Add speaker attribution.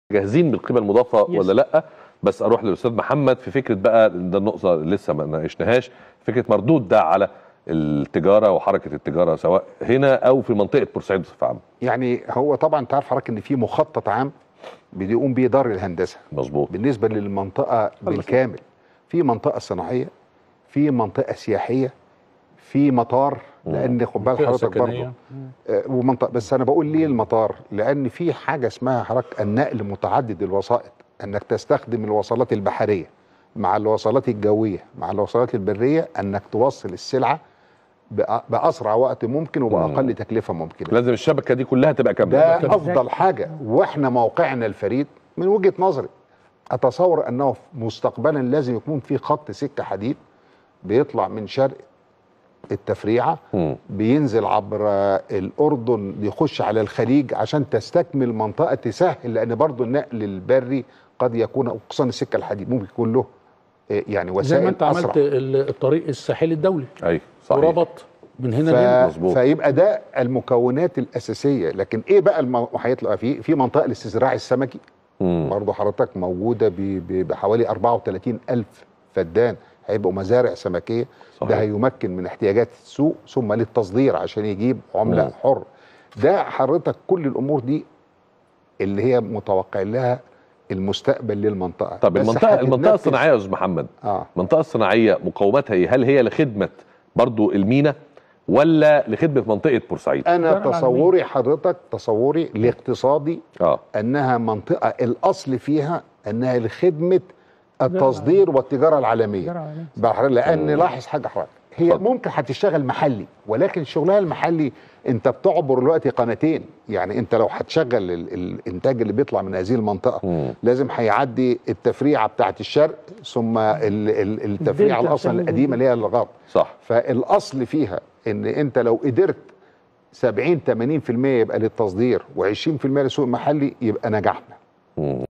Speaker 1: جاهزين بالقيمه المضافه
Speaker 2: يس.
Speaker 1: ولا لا بس اروح للاستاذ محمد في فكره بقى ده النقطه اللي لسه ما ناقشناهاش فكره مردود ده على التجاره وحركه التجاره سواء هنا او في منطقه بورسعيد بصفه عامه
Speaker 3: يعني هو طبعا انت عارف حضرتك ان في مخطط عام بيقوم بيه دار الهندسه
Speaker 1: مظبوط
Speaker 3: بالنسبه للمنطقه بالكامل في منطقه صناعيه في منطقه سياحيه في مطار لان خد بال
Speaker 2: منطقة
Speaker 3: حضرتك برضه
Speaker 2: سكنية.
Speaker 3: آه، ومنطقه بس انا بقول ليه المطار لان في حاجه اسمها حضرتك النقل متعدد الوسائط انك تستخدم الوصلات البحريه مع الوصلات الجويه مع الوصلات البريه انك توصل السلعه بأ- باسرع وقت ممكن وباقل تكلفه ممكنه
Speaker 1: لازم الشبكه دي كلها تبقى كامله
Speaker 3: ده
Speaker 2: طب
Speaker 3: افضل حاجه واحنا موقعنا الفريد من وجهه نظري اتصور انه مستقبلا لازم يكون في خط سكه حديد بيطلع من شرق التفريعه
Speaker 1: مم.
Speaker 3: بينزل عبر الاردن يخش على الخليج عشان تستكمل منطقه تسهل لان برضو النقل البري قد يكون خصوصا السكه الحديد ممكن يكون له آه، يعني
Speaker 2: زي
Speaker 3: وسائل
Speaker 2: ما انت
Speaker 3: أسرع.
Speaker 2: عملت ال- الطريق الساحلي الدولي
Speaker 1: اي صحيح
Speaker 2: وربط من هنا
Speaker 3: ف...
Speaker 2: لهنا
Speaker 1: مظبوط.
Speaker 3: فيبقى ده المكونات الاساسيه لكن ايه بقى الم... هيطلع فيه في منطقه الاستزراع السمكي
Speaker 1: مم.
Speaker 3: برضه حضرتك موجوده ب... ب... بحوالي 34 الف فدان هيبقوا مزارع سمكيه
Speaker 1: صحيح.
Speaker 3: ده هيمكن من احتياجات السوق ثم للتصدير عشان يجيب عمله
Speaker 1: مم.
Speaker 3: حر ده حضرتك كل الامور دي اللي هي متوقع لها المستقبل للمنطقه
Speaker 1: طب
Speaker 3: بس
Speaker 1: المنطقه المنطقه
Speaker 3: هتتنفذ-
Speaker 1: الصناعيه يا استاذ محمد
Speaker 3: اه
Speaker 1: المنطقه الصناعيه مقوماتها ايه هل هي لخدمه برضو المينا ولا لخدمه منطقه بورسعيد
Speaker 3: انا
Speaker 2: بتتكلم عن
Speaker 3: تصوري حضرتك تصوري الاقتصادي
Speaker 1: اه
Speaker 3: انها منطقه الاصل فيها انها لخدمه التصدير والتجاره العالميه بحر لان
Speaker 1: مم.
Speaker 3: لاحظ حاجه حضرتك هي
Speaker 1: اتفضل.
Speaker 3: ممكن هتشتغل محلي ولكن شغلها المحلي انت بتعبر دلوقتي قناتين يعني انت لو هتشغل ال- الانتاج اللي بيطلع من هذه المنطقه
Speaker 1: مم.
Speaker 3: لازم هيعدي التفريعه بتاعت الشرق ثم ال- ال- التفريعه
Speaker 2: الدلتا
Speaker 3: الاصلا
Speaker 2: عشان
Speaker 3: القديمه اللي هي الغرب
Speaker 1: صح
Speaker 3: فالاصل فيها ان انت لو قدرت 70 80% يبقى للتصدير و20% للسوق المحلي يبقى نجحنا
Speaker 1: مم.